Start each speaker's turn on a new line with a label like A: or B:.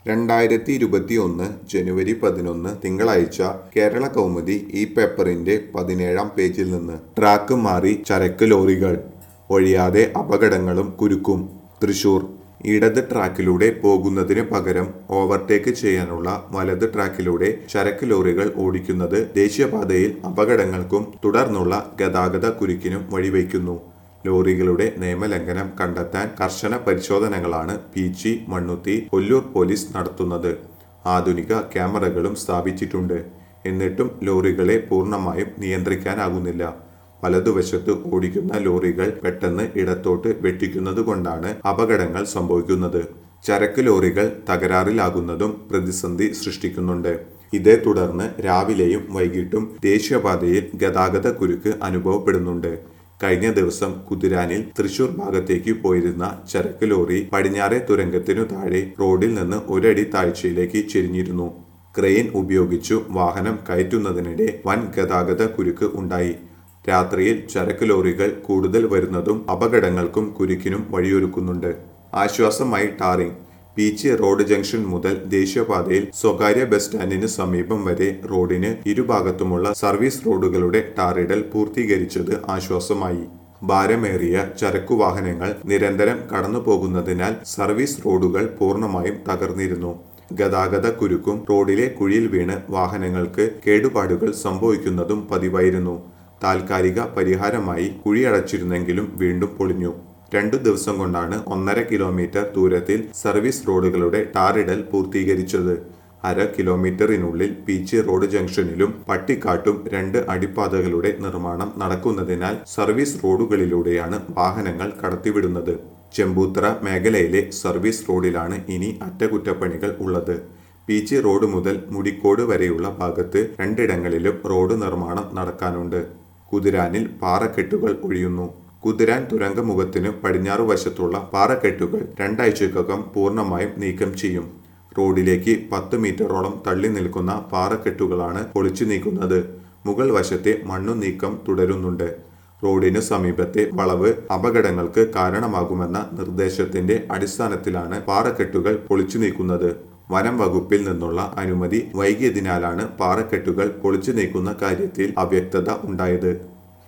A: രണ്ടായിരത്തി ഇരുപത്തി ഒന്ന് ജനുവരി പതിനൊന്ന് തിങ്കളാഴ്ച കേരള കൗമുദി ഈ പേപ്പറിന്റെ പതിനേഴാം പേജിൽ നിന്ന് ട്രാക്ക് മാറി ചരക്ക് ലോറികൾ ഒഴിയാതെ അപകടങ്ങളും കുരുക്കും തൃശൂർ ഇടത് ട്രാക്കിലൂടെ പോകുന്നതിന് പകരം ഓവർടേക്ക് ചെയ്യാനുള്ള വലത് ട്രാക്കിലൂടെ ചരക്ക് ലോറികൾ ഓടിക്കുന്നത് ദേശീയപാതയിൽ അപകടങ്ങൾക്കും തുടർന്നുള്ള ഗതാഗത കുരുക്കിനും വഴിവെക്കുന്നു ലോറികളുടെ നിയമലംഘനം കണ്ടെത്താൻ കർശന പരിശോധനകളാണ് പീച്ചി മണ്ണുത്തി കൊല്ലൂർ പോലീസ് നടത്തുന്നത് ആധുനിക ക്യാമറകളും സ്ഥാപിച്ചിട്ടുണ്ട് എന്നിട്ടും ലോറികളെ പൂർണ്ണമായും നിയന്ത്രിക്കാനാകുന്നില്ല വലതുവശത്ത് ഓടിക്കുന്ന ലോറികൾ പെട്ടെന്ന് ഇടത്തോട്ട് വെട്ടിക്കുന്നത് കൊണ്ടാണ് അപകടങ്ങൾ സംഭവിക്കുന്നത് ചരക്ക് ലോറികൾ തകരാറിലാകുന്നതും പ്രതിസന്ധി സൃഷ്ടിക്കുന്നുണ്ട് ഇതേ തുടർന്ന് രാവിലെയും വൈകിട്ടും ദേശീയപാതയിൽ ഗതാഗത കുരുക്ക് അനുഭവപ്പെടുന്നുണ്ട് കഴിഞ്ഞ ദിവസം കുതിരാനിൽ തൃശൂർ ഭാഗത്തേക്ക് പോയിരുന്ന ചരക്ക് ലോറി പടിഞ്ഞാറെ തുരങ്കത്തിനു താഴെ റോഡിൽ നിന്ന് ഒരടി താഴ്ചയിലേക്ക് ചെരിഞ്ഞിരുന്നു ക്രെയിൻ ഉപയോഗിച്ചു വാഹനം കയറ്റുന്നതിനിടെ വൻ ഗതാഗത കുരുക്ക് ഉണ്ടായി രാത്രിയിൽ ചരക്ക് ലോറികൾ കൂടുതൽ വരുന്നതും അപകടങ്ങൾക്കും കുരുക്കിനും വഴിയൊരുക്കുന്നുണ്ട് ആശ്വാസമായി ടാറിംഗ് പീച്ചി റോഡ് ജംഗ്ഷൻ മുതൽ ദേശീയപാതയിൽ സ്വകാര്യ ബസ് സ്റ്റാൻഡിന് സമീപം വരെ റോഡിന് ഇരുഭാഗത്തുമുള്ള സർവീസ് റോഡുകളുടെ ടാറിടൽ പൂർത്തീകരിച്ചത് ആശ്വാസമായി ഭാരമേറിയ ചരക്കു വാഹനങ്ങൾ നിരന്തരം കടന്നു പോകുന്നതിനാൽ സർവീസ് റോഡുകൾ പൂർണ്ണമായും തകർന്നിരുന്നു ഗതാഗത കുരുക്കും റോഡിലെ കുഴിയിൽ വീണ് വാഹനങ്ങൾക്ക് കേടുപാടുകൾ സംഭവിക്കുന്നതും പതിവായിരുന്നു താൽക്കാലിക പരിഹാരമായി കുഴിയടച്ചിരുന്നെങ്കിലും വീണ്ടും പൊളിഞ്ഞു രണ്ടു ദിവസം കൊണ്ടാണ് ഒന്നര കിലോമീറ്റർ ദൂരത്തിൽ സർവീസ് റോഡുകളുടെ ടാറിടൽ പൂർത്തീകരിച്ചത് അര കിലോമീറ്ററിനുള്ളിൽ പീച്ചി റോഡ് ജംഗ്ഷനിലും പട്ടിക്കാട്ടും രണ്ട് അടിപ്പാതകളുടെ നിർമ്മാണം നടക്കുന്നതിനാൽ സർവീസ് റോഡുകളിലൂടെയാണ് വാഹനങ്ങൾ കടത്തിവിടുന്നത് ചെമ്പൂത്ര മേഖലയിലെ സർവീസ് റോഡിലാണ് ഇനി അറ്റകുറ്റപ്പണികൾ ഉള്ളത് പീച്ചി റോഡ് മുതൽ മുടിക്കോട് വരെയുള്ള ഭാഗത്ത് രണ്ടിടങ്ങളിലും റോഡ് നിർമ്മാണം നടക്കാനുണ്ട് കുതിരാനിൽ പാറക്കെട്ടുകൾ ഒഴിയുന്നു കുതിരാൻ തുരങ്കമുഖത്തിന് പടിഞ്ഞാറു വശത്തുള്ള പാറക്കെട്ടുകൾ രണ്ടാഴ്ചക്കകം പൂർണ്ണമായും നീക്കം ചെയ്യും റോഡിലേക്ക് പത്ത് മീറ്ററോളം തള്ളി നിൽക്കുന്ന പാറക്കെട്ടുകളാണ് പൊളിച്ചു നീക്കുന്നത് മുകൾ വശത്തെ മണ്ണു നീക്കം തുടരുന്നുണ്ട് റോഡിനു സമീപത്തെ വളവ് അപകടങ്ങൾക്ക് കാരണമാകുമെന്ന നിർദ്ദേശത്തിന്റെ അടിസ്ഥാനത്തിലാണ് പാറക്കെട്ടുകൾ പൊളിച്ചു നീക്കുന്നത് വനം വകുപ്പിൽ നിന്നുള്ള അനുമതി വൈകിയതിനാലാണ് പാറക്കെട്ടുകൾ പൊളിച്ചു നീക്കുന്ന കാര്യത്തിൽ അവ്യക്തത ഉണ്ടായത്